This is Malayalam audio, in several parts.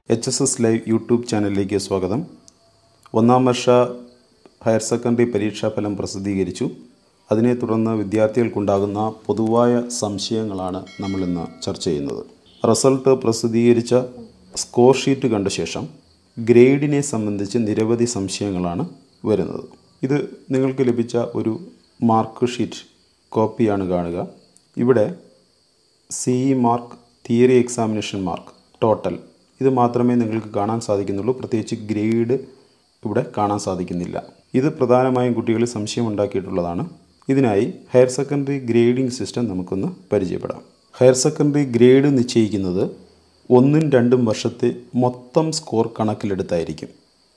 H S S live YouTube ചാനലിലേക്ക് സ്വാഗതം ഒന്നാം വർഷ ഹയർ സെക്കൻഡറി പരീക്ഷാഫലം പ്രസിദ്ധീകരിച്ചു അതിനെ തുടർന്ന് വിദ്യാർത്ഥികൾക്കുണ്ടാകുന്ന പൊതുവായ സംശയങ്ങളാണ് നമ്മളിന്ന് ചർച്ച ചെയ്യുന്നത് റിസൾട്ട് പ്രസിദ്ധീകരിച്ച സ്കോർ ഷീറ്റ് കണ്ട ശേഷം ഗ്രേഡിനെ സംബന്ധിച്ച് നിരവധി സംശയങ്ങളാണ് വരുന്നത് ഇത് നിങ്ങൾക്ക് ലഭിച്ച ഒരു മാർക്ക് ഷീറ്റ് കോപ്പിയാണ് കാണുക ഇവിടെ C E mark theory examination mark total ഇത് മാത്രമേ നിങ്ങൾക്ക് കാണാൻ സാധിക്കുന്നുള്ളൂ പ്രത്യേകിച്ച് ഗ്രേഡ് ഇവിടെ കാണാൻ സാധിക്കുന്നില്ല ഇത് പ്രധാനമായും കുട്ടികൾ സംശയമുണ്ടാക്കിയിട്ടുള്ളതാണ് ഇതിനായി ഹയർ സെക്കൻഡറി ഗ്രേഡിംഗ് സിസ്റ്റം നമുക്കൊന്ന് പരിചയപ്പെടാം ഹയർ സെക്കൻഡറി ഗ്രേഡ് നിശ്ചയിക്കുന്നത് ഒന്നും രണ്ടും വർഷത്തെ മൊത്തം സ്കോർ കണക്കിലെടുത്തായിരിക്കും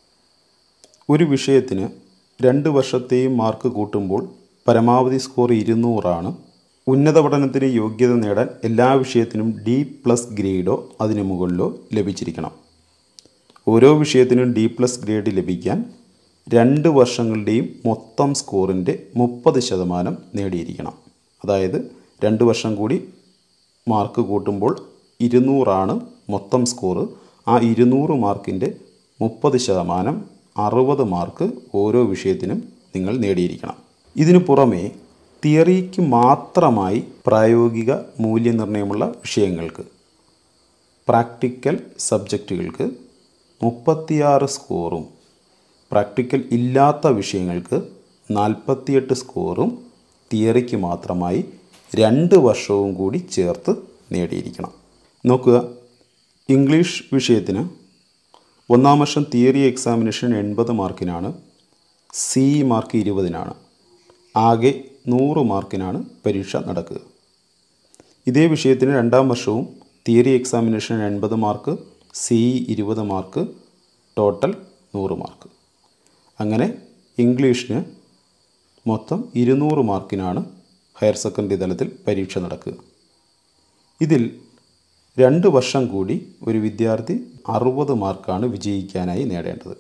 ഒരു വിഷയത്തിന് രണ്ട് വർഷത്തെയും മാർക്ക് കൂട്ടുമ്പോൾ പരമാവധി സ്കോർ ഇരുന്നൂറാണ് ഉന്നത പഠനത്തിന് യോഗ്യത നേടാൻ എല്ലാ വിഷയത്തിനും ഡി പ്ലസ് ഗ്രേഡോ അതിനു മുകളിലോ ലഭിച്ചിരിക്കണം ഓരോ വിഷയത്തിനും ഡി പ്ലസ് ഗ്രേഡ് ലഭിക്കാൻ രണ്ട് വർഷങ്ങളുടെയും മൊത്തം സ്കോറിൻ്റെ മുപ്പത് ശതമാനം നേടിയിരിക്കണം അതായത് രണ്ട് വർഷം കൂടി മാർക്ക് കൂട്ടുമ്പോൾ ഇരുന്നൂറാണ് മൊത്തം സ്കോറ് ആ ഇരുന്നൂറ് മാർക്കിൻ്റെ മുപ്പത് ശതമാനം അറുപത് മാർക്ക് ഓരോ വിഷയത്തിനും നിങ്ങൾ നേടിയിരിക്കണം ഇതിനു പുറമേ തിയറിക്ക് മാത്രമായി പ്രായോഗിക മൂല്യനിർണ്ണയമുള്ള വിഷയങ്ങൾക്ക് പ്രാക്ടിക്കൽ സബ്ജക്റ്റുകൾക്ക് മുപ്പത്തിയാറ് സ്കോറും പ്രാക്ടിക്കൽ ഇല്ലാത്ത വിഷയങ്ങൾക്ക് നാൽപ്പത്തിയെട്ട് സ്കോറും തിയറിക്ക് മാത്രമായി രണ്ട് വർഷവും കൂടി ചേർത്ത് നേടിയിരിക്കണം നോക്കുക ഇംഗ്ലീഷ് വിഷയത്തിന് ഒന്നാം വർഷം തിയറി എക്സാമിനേഷൻ എൺപത് മാർക്കിനാണ് സി മാർക്ക് ഇരുപതിനാണ് ആകെ നൂറ് മാർക്കിനാണ് പരീക്ഷ നടക്കുക ഇതേ വിഷയത്തിന് രണ്ടാം വർഷവും തിയറി എക്സാമിനേഷൻ എൺപത് മാർക്ക് സി ഇരുപത് മാർക്ക് ടോട്ടൽ നൂറ് മാർക്ക് അങ്ങനെ ഇംഗ്ലീഷിന് മൊത്തം ഇരുന്നൂറ് മാർക്കിനാണ് ഹയർ സെക്കൻഡറി തലത്തിൽ പരീക്ഷ നടക്കുക ഇതിൽ രണ്ട് വർഷം കൂടി ഒരു വിദ്യാർത്ഥി അറുപത് മാർക്കാണ് വിജയിക്കാനായി നേടേണ്ടത്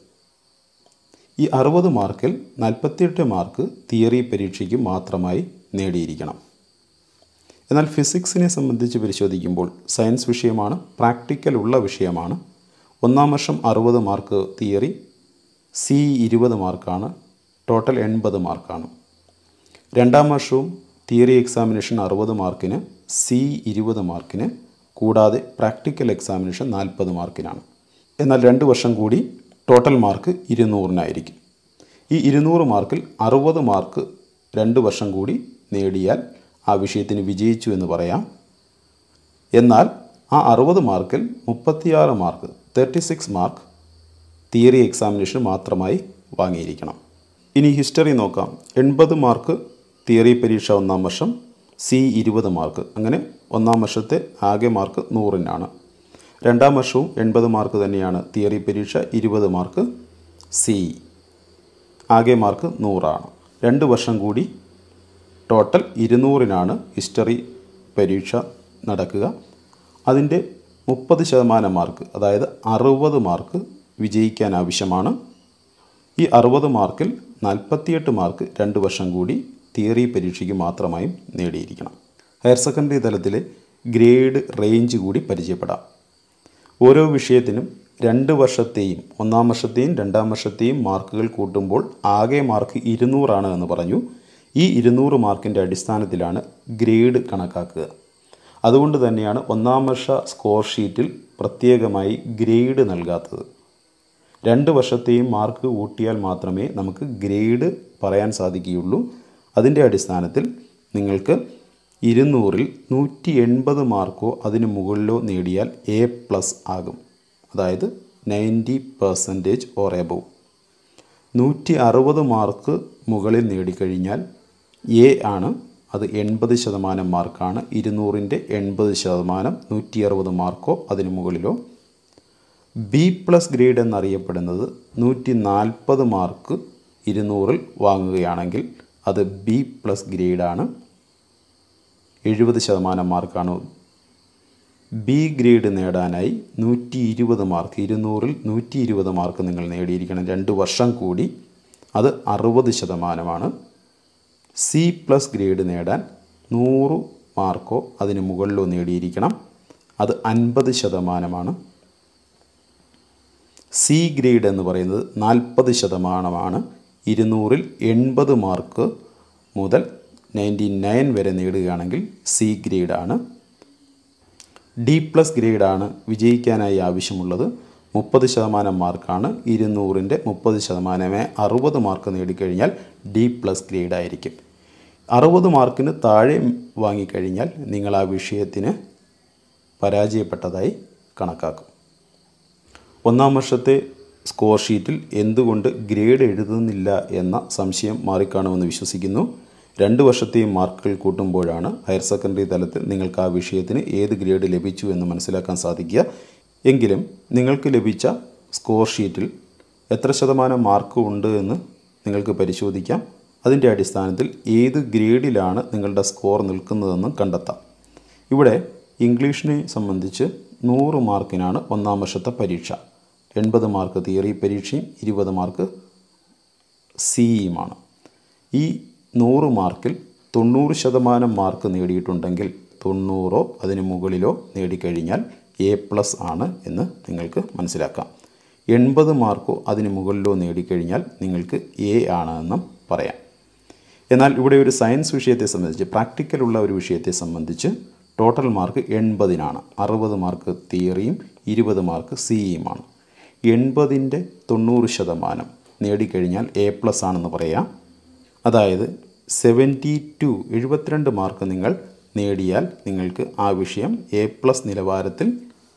ഈ അറുപത് മാർക്കിൽ നാൽപ്പത്തിയെട്ട് മാർക്ക് തിയറി പരീക്ഷയ്ക്ക് മാത്രമായി നേടിയിരിക്കണം എന്നാൽ ഫിസിക്സിനെ സംബന്ധിച്ച് പരിശോധിക്കുമ്പോൾ സയൻസ് വിഷയമാണ് പ്രാക്ടിക്കൽ ഉള്ള വിഷയമാണ് ഒന്നാം വർഷം അറുപത് മാർക്ക് തിയറി സി ഇരുപത് മാർക്കാണ് ടോട്ടൽ എൺപത് മാർക്കാണ് രണ്ടാം വർഷവും തിയറി എക്സാമിനേഷൻ അറുപത് മാർക്കിന് സി ഇരുപത് മാർക്കിന് കൂടാതെ പ്രാക്ടിക്കൽ എക്സാമിനേഷൻ നാൽപ്പത് മാർക്കിനാണ് എന്നാൽ രണ്ട് വർഷം കൂടി ടോട്ടൽ മാർക്ക് ഇരുന്നൂറിനായിരിക്കും ഈ ഇരുന്നൂറ് മാർക്കിൽ അറുപത് മാർക്ക് രണ്ട് വർഷം കൂടി നേടിയാൽ ആ വിഷയത്തിന് വിജയിച്ചു എന്ന് പറയാം എന്നാൽ ആ അറുപത് മാർക്കിൽ മുപ്പത്തിയാറ് mark thirty six mark theory examination മാത്രമായി വാങ്ങിയിരിക്കണം ഇനി ഹിസ്റ്ററി നോക്കാം എൺപത് മാർക്ക് തിയറി പരീക്ഷ ഒന്നാം വർഷം സി ഇരുപത് മാർക്ക് അങ്ങനെ ഒന്നാം വർഷത്തെ ആകെ മാർക്ക് നൂറിനാണ് രണ്ടാം വർഷവും എൺപത് മാർക്ക് തന്നെയാണ് തിയറി പരീക്ഷ ഇരുപത് മാർക്ക് സി ആകെ മാർക്ക് നൂറാണ് രണ്ട് വർഷം കൂടി ടോട്ടൽ ഇരുന്നൂറിനാണ് ഹിസ്റ്ററി പരീക്ഷ നടക്കുക അതിൻ്റെ മുപ്പത് ശതമാനം മാർക്ക് അതായത് അറുപത് മാർക്ക് വിജയിക്കാൻ ആവശ്യമാണ് ഈ അറുപത് മാർക്കിൽ നാൽപ്പത്തിയെട്ട് മാർക്ക് രണ്ട് വർഷം കൂടി തിയറി പരീക്ഷയ്ക്ക് മാത്രമായും നേടിയിരിക്കണം ഹയർ സെക്കൻഡറി തലത്തിലെ ഗ്രേഡ് റേഞ്ച് കൂടി പരിചയപ്പെടാം ഓരോ വിഷയത്തിനും രണ്ട് വർഷത്തെയും ഒന്നാം വർഷത്തെയും രണ്ടാം വർഷത്തെയും മാർക്കുകൾ കൂട്ടുമ്പോൾ ആകെ മാർക്ക് ഇരുന്നൂറാണ് എന്ന് പറഞ്ഞു ഈ ഇരുന്നൂറ് മാർക്കിൻ്റെ അടിസ്ഥാനത്തിലാണ് ഗ്രേഡ് കണക്കാക്കുക അതുകൊണ്ട് തന്നെയാണ് ഒന്നാം വർഷ സ്കോർ ഷീറ്റിൽ പ്രത്യേകമായി ഗ്രേഡ് നൽകാത്തത് രണ്ട് വർഷത്തെയും മാർക്ക് കൂട്ടിയാൽ മാത്രമേ നമുക്ക് ഗ്രേഡ് പറയാൻ സാധിക്കുകയുള്ളൂ അതിൻ്റെ അടിസ്ഥാനത്തിൽ നിങ്ങൾക്ക് ഇരുന്നൂറിൽ നൂറ്റി എൺപത് മാർക്കോ അതിന് മുകളിലോ നേടിയാൽ എ പ്ലസ് ആകും അതായത് നയൻറ്റി പെർസെൻറ്റേജ് ഓർ എബവ് നൂറ്റി അറുപത് മാർക്ക് മുകളിൽ നേടിക്കഴിഞ്ഞാൽ എ ആണ് അത് എൺപത് ശതമാനം മാർക്കാണ് ഇരുന്നൂറിൻ്റെ എൺപത് ശതമാനം നൂറ്റി അറുപത് മാർക്കോ അതിന് മുകളിലോ ബി പ്ലസ് ഗ്രേഡ് എന്നറിയപ്പെടുന്നത് നൂറ്റി നാൽപ്പത് മാർക്ക് ഇരുന്നൂറിൽ വാങ്ങുകയാണെങ്കിൽ അത് ബി പ്ലസ് ഗ്രേഡാണ് എഴുപത് ശതമാനം മാർക്കാണ് ബി ഗ്രേഡ് നേടാനായി നൂറ്റി ഇരുപത് മാർക്ക് ഇരുന്നൂറിൽ നൂറ്റി ഇരുപത് മാർക്ക് നിങ്ങൾ നേടിയിരിക്കണം രണ്ട് വർഷം കൂടി അത് അറുപത് ശതമാനമാണ് സി പ്ലസ് ഗ്രേഡ് നേടാൻ നൂറ് മാർക്കോ അതിന് മുകളിലോ നേടിയിരിക്കണം അത് അൻപത് ശതമാനമാണ് സി ഗ്രേഡ് എന്ന് പറയുന്നത് നാൽപ്പത് ശതമാനമാണ് ഇരുന്നൂറിൽ എൺപത് മാർക്ക് മുതൽ നയൻറ്റി നയൻ വരെ നേടുകയാണെങ്കിൽ സി ഗ്രേഡാണ് ഡി പ്ലസ് ഗ്രേഡാണ് വിജയിക്കാനായി ആവശ്യമുള്ളത് മുപ്പത് ശതമാനം മാർക്കാണ് ഇരുന്നൂറിൻ്റെ മുപ്പത് ശതമാനമേ അറുപത് മാർക്ക് നേടിക്കഴിഞ്ഞാൽ ഡി പ്ലസ് ഗ്രേഡ് ആയിരിക്കും അറുപത് മാർക്കിന് താഴെ വാങ്ങിക്കഴിഞ്ഞാൽ നിങ്ങൾ ആ വിഷയത്തിന് പരാജയപ്പെട്ടതായി കണക്കാക്കും ഒന്നാം വർഷത്തെ സ്കോർ ഷീറ്റിൽ എന്തുകൊണ്ട് ഗ്രേഡ് എഴുതുന്നില്ല എന്ന സംശയം മാറിക്കാണുമെന്ന് വിശ്വസിക്കുന്നു രണ്ട് വർഷത്തെയും മാർക്കുകൾ കൂട്ടുമ്പോഴാണ് ഹയർ സെക്കൻഡറി തലത്തിൽ നിങ്ങൾക്ക് ആ വിഷയത്തിന് ഏത് ഗ്രേഡ് ലഭിച്ചു എന്ന് മനസ്സിലാക്കാൻ സാധിക്കുക എങ്കിലും നിങ്ങൾക്ക് ലഭിച്ച സ്കോർ ഷീറ്റിൽ എത്ര ശതമാനം മാർക്ക് ഉണ്ട് എന്ന് നിങ്ങൾക്ക് പരിശോധിക്കാം അതിൻ്റെ അടിസ്ഥാനത്തിൽ ഏത് ഗ്രേഡിലാണ് നിങ്ങളുടെ സ്കോർ നിൽക്കുന്നതെന്നും കണ്ടെത്താം ഇവിടെ ഇംഗ്ലീഷിനെ സംബന്ധിച്ച് നൂറ് മാർക്കിനാണ് ഒന്നാം വർഷത്തെ പരീക്ഷ എൺപത് മാർക്ക് തിയറി പരീക്ഷയും ഇരുപത് മാർക്ക് സിഇയുമാണ് ഈ നൂറ് മാർക്കിൽ തൊണ്ണൂറ് ശതമാനം മാർക്ക് നേടിയിട്ടുണ്ടെങ്കിൽ തൊണ്ണൂറോ അതിന് മുകളിലോ നേടിക്കഴിഞ്ഞാൽ എ പ്ലസ് ആണ് എന്ന് നിങ്ങൾക്ക് മനസ്സിലാക്കാം എൺപത് മാർക്കോ അതിന് മുകളിലോ നേടിക്കഴിഞ്ഞാൽ നിങ്ങൾക്ക് എ ആണ് എന്നും പറയാം എന്നാൽ ഇവിടെ ഒരു സയൻസ് വിഷയത്തെ സംബന്ധിച്ച് പ്രാക്ടിക്കലുള്ള ഒരു വിഷയത്തെ സംബന്ധിച്ച് ടോട്ടൽ മാർക്ക് എൺപതിനാണ് അറുപത് മാർക്ക് തിയറിയും ഇരുപത് മാർക്ക് സിഇയുമാണ് എൺപതിൻ്റെ തൊണ്ണൂറ് ശതമാനം നേടിക്കഴിഞ്ഞാൽ എ പ്ലസ് ആണെന്ന് പറയാം അതായത് സെവൻറ്റി ടു എഴുപത്തിരണ്ട് മാർക്ക് നിങ്ങൾ നേടിയാൽ നിങ്ങൾക്ക് ആ വിഷയം എ പ്ലസ് നിലവാരത്തിൽ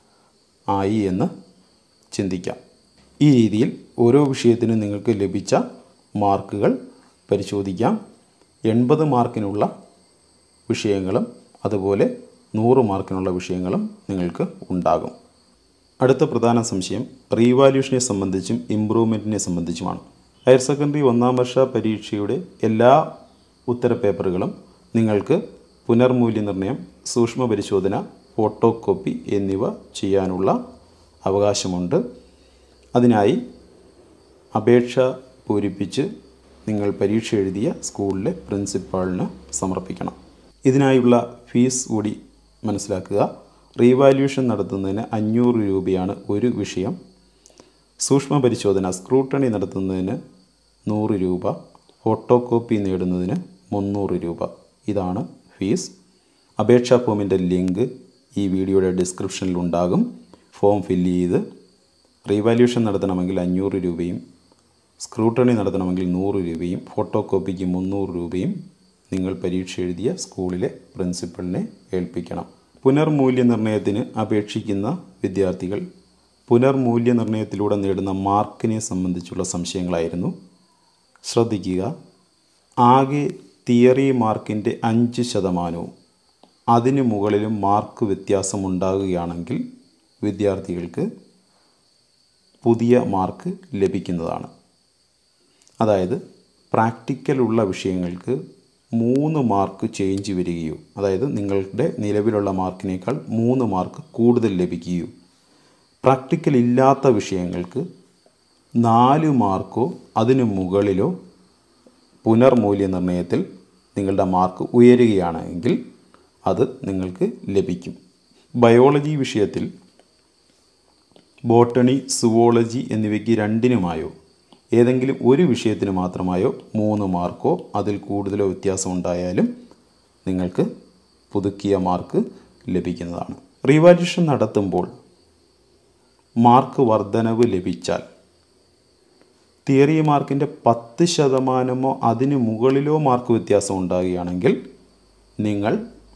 ആയി എന്ന് ചിന്തിക്കാം ഈ രീതിയിൽ ഓരോ വിഷയത്തിനും നിങ്ങൾക്ക് ലഭിച്ച മാർക്കുകൾ പരിശോധിക്കാം എൺപത് മാർക്കിനുള്ള വിഷയങ്ങളും അതുപോലെ നൂറ് മാർക്കിനുള്ള വിഷയങ്ങളും നിങ്ങൾക്ക് ഉണ്ടാകും അടുത്ത പ്രധാന സംശയം റീവാല്യൂഷനെ സംബന്ധിച്ചും ഇമ്പ്രൂവ്മെൻറ്റിനെ സംബന്ധിച്ചുമാണ് ഹയർ സെക്കൻഡറി ഒന്നാം വർഷ പരീക്ഷയുടെ എല്ലാ ഉത്തരപേപ്പറുകളും നിങ്ങൾക്ക് പുനർമൂല്യനിർണ്ണയം സൂക്ഷ്മ പരിശോധന ഫോട്ടോ കോപ്പി എന്നിവ ചെയ്യാനുള്ള അവകാശമുണ്ട് അതിനായി അപേക്ഷ പൂരിപ്പിച്ച് നിങ്ങൾ പരീക്ഷ എഴുതിയ സ്കൂളിലെ പ്രിൻസിപ്പാളിന് സമർപ്പിക്കണം ഇതിനായുള്ള ഫീസ് കൂടി മനസ്സിലാക്കുക റീവാല്യൂഷൻ നടത്തുന്നതിന് അഞ്ഞൂറ് രൂപയാണ് ഒരു വിഷയം സൂക്ഷ്മ പരിശോധന സ്ക്രൂട്ടണി നടത്തുന്നതിന് നൂറ് രൂപ ഫോട്ടോ കോപ്പി നേടുന്നതിന് മുന്നൂറ് രൂപ ഇതാണ് ഫീസ് അപേക്ഷാ ഫോമിൻ്റെ ലിങ്ക് ഈ വീഡിയോയുടെ ഡിസ്ക്രിപ്ഷനിൽ ഉണ്ടാകും ഫോം ഫില്ല് ചെയ്ത് റീവാല്യൂഷൻ നടത്തണമെങ്കിൽ അഞ്ഞൂറ് രൂപയും സ്ക്രൂട്ടണി നടത്തണമെങ്കിൽ നൂറ് രൂപയും ഫോട്ടോ കോപ്പിക്ക് മുന്നൂറ് രൂപയും നിങ്ങൾ പരീക്ഷ എഴുതിയ സ്കൂളിലെ പ്രിൻസിപ്പലിനെ ഏൽപ്പിക്കണം പുനർമൂല്യനിർണ്ണയത്തിന് അപേക്ഷിക്കുന്ന വിദ്യാർത്ഥികൾ പുനർമൂല്യനിർണ്ണയത്തിലൂടെ നേടുന്ന മാർക്കിനെ സംബന്ധിച്ചുള്ള സംശയങ്ങളായിരുന്നു ശ്രദ്ധിക്കുക ആകെ തിയറി മാർക്കിൻ്റെ അഞ്ച് ശതമാനവും അതിന് മുകളിലും മാർക്ക് വ്യത്യാസമുണ്ടാകുകയാണെങ്കിൽ വിദ്യാർത്ഥികൾക്ക് പുതിയ മാർക്ക് ലഭിക്കുന്നതാണ് അതായത് പ്രാക്ടിക്കലുള്ള വിഷയങ്ങൾക്ക് മൂന്ന് മാർക്ക് ചേഞ്ച് വരികയോ അതായത് നിങ്ങളുടെ നിലവിലുള്ള മാർക്കിനേക്കാൾ മൂന്ന് മാർക്ക് കൂടുതൽ ലഭിക്കുകയോ പ്രാക്ടിക്കൽ ഇല്ലാത്ത വിഷയങ്ങൾക്ക് നാല് മാർക്കോ അതിനു മുകളിലോ പുനർമൂല്യനിർണ്ണയത്തിൽ നിങ്ങളുടെ മാർക്ക് ഉയരുകയാണെങ്കിൽ അത് നിങ്ങൾക്ക് ലഭിക്കും ബയോളജി വിഷയത്തിൽ ബോട്ടണി സുവോളജി എന്നിവയ്ക്ക് രണ്ടിനുമായോ ഏതെങ്കിലും ഒരു വിഷയത്തിന് മാത്രമായോ മൂന്ന് മാർക്കോ അതിൽ കൂടുതലോ വ്യത്യാസം ഉണ്ടായാലും നിങ്ങൾക്ക് പുതുക്കിയ മാർക്ക് ലഭിക്കുന്നതാണ് റീവാല്യൂഷൻ നടത്തുമ്പോൾ മാർക്ക് വർധനവ് ലഭിച്ചാൽ തിയറി മാർക്കിൻ്റെ പത്ത് ശതമാനമോ അതിന് മുകളിലോ മാർക്ക് വ്യത്യാസം ഉണ്ടാകുകയാണെങ്കിൽ നിങ്ങൾ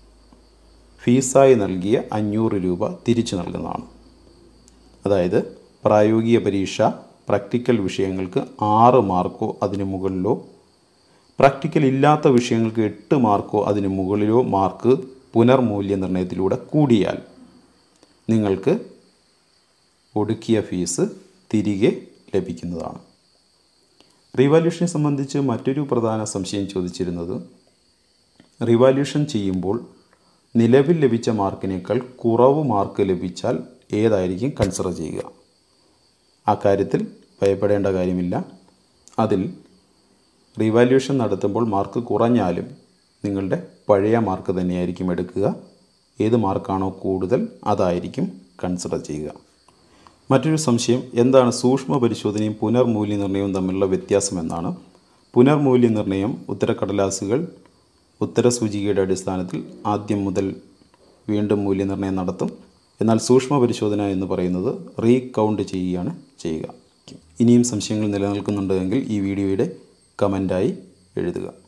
ഫീസായി നൽകിയ അഞ്ഞൂറ് രൂപ തിരിച്ചു നൽകുന്നതാണ് അതായത് പ്രായോഗിക പരീക്ഷ പ്രാക്ടിക്കൽ വിഷയങ്ങൾക്ക് ആറ് മാർക്കോ അതിന് മുകളിലോ പ്രാക്ടിക്കൽ ഇല്ലാത്ത വിഷയങ്ങൾക്ക് എട്ട് മാർക്കോ അതിന് മുകളിലോ മാർക്ക് പുനർമൂല്യനിർണ്ണയത്തിലൂടെ കൂടിയാൽ നിങ്ങൾക്ക് ഒടുക്കിയ ഫീസ് തിരികെ ലഭിക്കുന്നതാണ് റിവാല്യൂഷനെ സംബന്ധിച്ച് മറ്റൊരു പ്രധാന സംശയം ചോദിച്ചിരുന്നത് റിവാല്യൂഷൻ ചെയ്യുമ്പോൾ നിലവിൽ ലഭിച്ച മാർക്കിനേക്കാൾ കുറവ് മാർക്ക് ലഭിച്ചാൽ ഏതായിരിക്കും കൺസിഡർ ചെയ്യുക ആ കാര്യത്തിൽ ഭയപ്പെടേണ്ട കാര്യമില്ല അതിൽ റിവാല്യൂഷൻ നടത്തുമ്പോൾ മാർക്ക് കുറഞ്ഞാലും നിങ്ങളുടെ പഴയ മാർക്ക് തന്നെയായിരിക്കും എടുക്കുക ഏത് മാർക്കാണോ കൂടുതൽ അതായിരിക്കും കൺസിഡർ ചെയ്യുക മറ്റൊരു സംശയം എന്താണ് സൂക്ഷ്മ പരിശോധനയും പുനർമൂല്യനിർണ്ണയവും തമ്മിലുള്ള വ്യത്യാസം എന്നാണ് പുനർമൂല്യനിർണ്ണയം ഉത്തരക്കടലാസുകൾ ഉത്തരസൂചികയുടെ അടിസ്ഥാനത്തിൽ ആദ്യം മുതൽ വീണ്ടും മൂല്യനിർണ്ണയം നടത്തും എന്നാൽ സൂക്ഷ്മ പരിശോധന എന്ന് പറയുന്നത് റീകൗണ്ട് ചെയ്യുകയാണ് ചെയ്യുക ഇനിയും സംശയങ്ങൾ നിലനിൽക്കുന്നുണ്ടെങ്കിൽ ഈ വീഡിയോയുടെ കമൻറ്റായി എഴുതുക